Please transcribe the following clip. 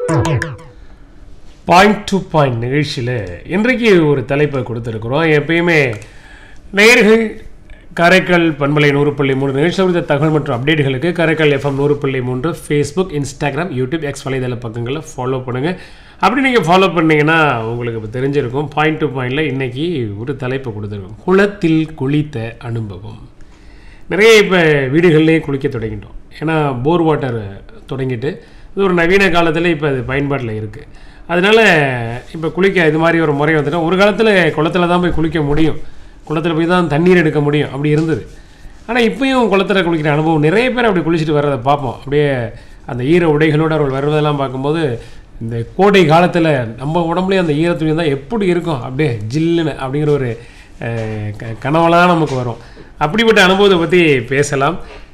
point to point நிகழ்ச்சியில் இன்றைக்கு ஒரு தலைப்பை கொடுத்துருக்குறோம் எப்பயுமே நேயர்கள் காரைக்கால் பண்பலை நூறு புள்ளி மூணு நிகழ்ச்சி குறித்த தகவல் மற்றும் அப்டேட்டுகளுக்கு காரைக்கால் எஃப்எம் நூறு புள்ளி மூன்று ஃபேஸ்புக் இன்ஸ்டாகிராம் யூடியூப் எக்ஸ் வலைதள பக்கங்களில் ஃபாலோ பண்ணுங்கள் அப்படி நீங்கள் ஃபாலோ பண்ணீங்கன்னா உங்களுக்கு இப்போ தெரிஞ்சிருக்கும் பாயிண்ட் டு பாயிண்டில் இன்றைக்கி ஒரு தலைப்பு கொடுத்துருக்கோம் குளத்தில் குளித்த அனுபவம் நிறைய இப்போ வீடுகள்லேயே குளிக்க தொடங்கிட்டோம் ஏன்னா போர் வாட்டர் தொடங்கிட்டு இது ஒரு நவீன காலத்தில் இப்போ அது பயன்பாட்டில் இருக்குது அதனால் இப்போ குளிக்க இது மாதிரி ஒரு முறை வந்துட்டு ஒரு காலத்தில் குளத்துல தான் போய் குளிக்க முடியும் குளத்துல போய் தான் தண்ணீர் எடுக்க முடியும் அப்படி இருந்தது ஆனால் இப்பயும் குளத்துல குளிக்கிற அனுபவம் நிறைய பேர் அப்படி குளிச்சுட்டு வர்றதை பார்ப்போம் அப்படியே அந்த ஈர உடைகளோடு அவர்கள் வருவதெல்லாம் பார்க்கும்போது இந்த கோடை காலத்தில் நம்ம உடம்புலேயே அந்த ஈரத்துணி தான் எப்படி இருக்கும் அப்படியே ஜில்லுன்னு அப்படிங்கிற ஒரு அஹ், க கனவெல்லாம் நமக்கு வரும் அப்படிப்பட்ட அனுபவத்தை பற்றி பேசலாம்